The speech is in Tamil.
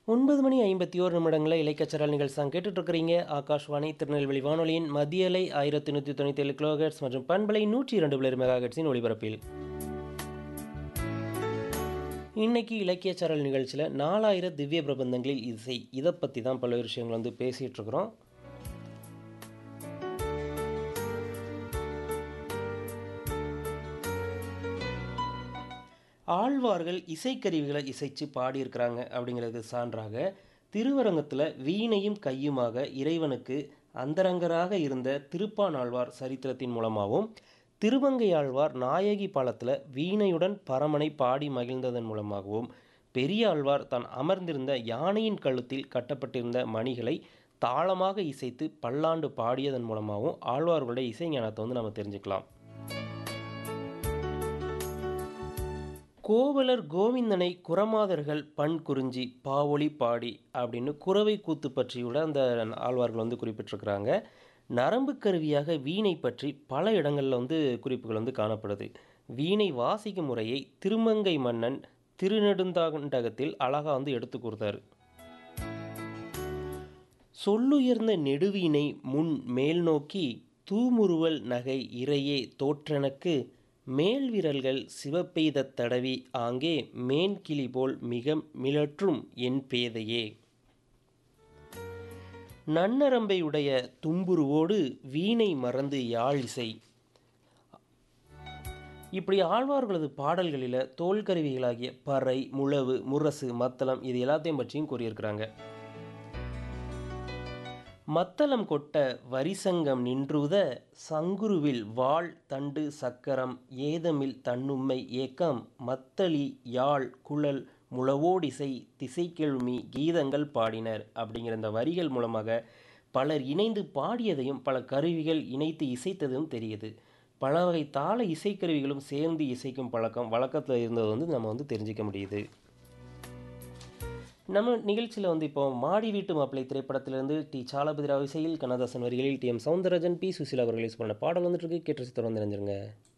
ஒன்பது மணி ஐம்பத்தி ஓரு நிமிடங்களில் இலைக்கச்சரல் நிகழ்ச்சி கேட்டுட்டு இருக்கிறீங்க ஆகாஷ்வாணி திருநெல்வேலி வானொலியின் மத்திய அலை ஆயிரத்தி நூற்றி தொண்ணூற்றி ஏழு கிலோஹெட்ஸ் மற்றும் பண்பலை நூற்றி இரண்டு பிளர் மெகாஹெட்ஸின் ஒளிபரப்பில் இன்னைக்கு இலக்கியச்சரல் நிகழ்ச்சியில் நாலாயிரம் திவ்ய பிரபந்தங்களில் இசை இதை பற்றி தான் பல்வேறு விஷயங்கள் வந்து பேசிகிட்டு இருக்கிறோம் ஆழ்வார்கள் இசைக்கருவிகளை இசைச்சு பாடியிருக்கிறாங்க அப்படிங்கிறது சான்றாக திருவரங்கத்தில் வீணையும் கையுமாக இறைவனுக்கு அந்தரங்கராக இருந்த திருப்பானாழ்வார் சரித்திரத்தின் மூலமாகவும் திருவங்கையாழ்வார் நாயகி பாலத்தில் வீணையுடன் பரமனை பாடி மகிழ்ந்ததன் மூலமாகவும் பெரியாழ்வார் தான் அமர்ந்திருந்த யானையின் கழுத்தில் கட்டப்பட்டிருந்த மணிகளை தாளமாக இசைத்து பல்லாண்டு பாடியதன் மூலமாகவும் ஆழ்வார்களுடைய இசை ஞானத்தை வந்து நம்ம தெரிஞ்சுக்கலாம் கோவலர் கோவிந்தனை குரமாதர்கள் பண் குறிஞ்சி பாவொளி பாடி அப்படின்னு குறவை கூத்து பற்றியோட அந்த ஆழ்வார்கள் வந்து குறிப்பிட்டிருக்கிறாங்க நரம்பு கருவியாக வீணை பற்றி பல இடங்களில் வந்து குறிப்புகள் வந்து காணப்படுது வீணை வாசிக்கும் முறையை திருமங்கை மன்னன் திருநெடுந்தாண்டகத்தில் அழகாக வந்து எடுத்து கொடுத்தாரு சொல்லுயர்ந்த நெடுவீனை முன் மேல் நோக்கி தூமுறுவல் நகை இறையே தோற்றனக்கு மேல் விரல்கள் சிவப்பெய்தத் தடவி ஆங்கே மேன்கிளி போல் மிக மிளற்றும் என் பேதையே நன்னரம்பையுடைய தும்புருவோடு வீணை மறந்து யாழ் இசை இப்படி ஆழ்வார்களது பாடல்களில் தோல்கருவிகளாகிய பறை முழவு முரசு மத்தளம் இது எல்லாத்தையும் பற்றியும் கூறியிருக்கிறாங்க மத்தளம் கொட்ட வரிசங்கம் நின்றுத சங்குருவில் வாள் தண்டு சக்கரம் ஏதமில் தன்னும்மை ஏக்கம் மத்தளி யாழ் குழல் முழவோடிசை திசைக்கெழுமி கீதங்கள் பாடினர் அப்படிங்கிற இந்த வரிகள் மூலமாக பலர் இணைந்து பாடியதையும் பல கருவிகள் இணைத்து இசைத்ததும் தெரியுது பல வகை தாள இசைக்கருவிகளும் சேர்ந்து இசைக்கும் பழக்கம் வழக்கத்தில் இருந்தது வந்து நம்ம வந்து தெரிஞ்சிக்க முடியுது நம்ம நிகழ்ச்சியில் வந்து இப்போ மாடி வீட்டு மாப்பிள்ளை திரைப்படத்திலிருந்து டி சாலபதிராவ் இசையில் கண்ணதாசன் வரிகளில் T M Soundararajan P Susheela அவர்கள் யூஸ் பண்ண பாடல் வந்துட்டு இருக்கு கேட்டு தொடர்ந்து நினைஞ்சிருங்க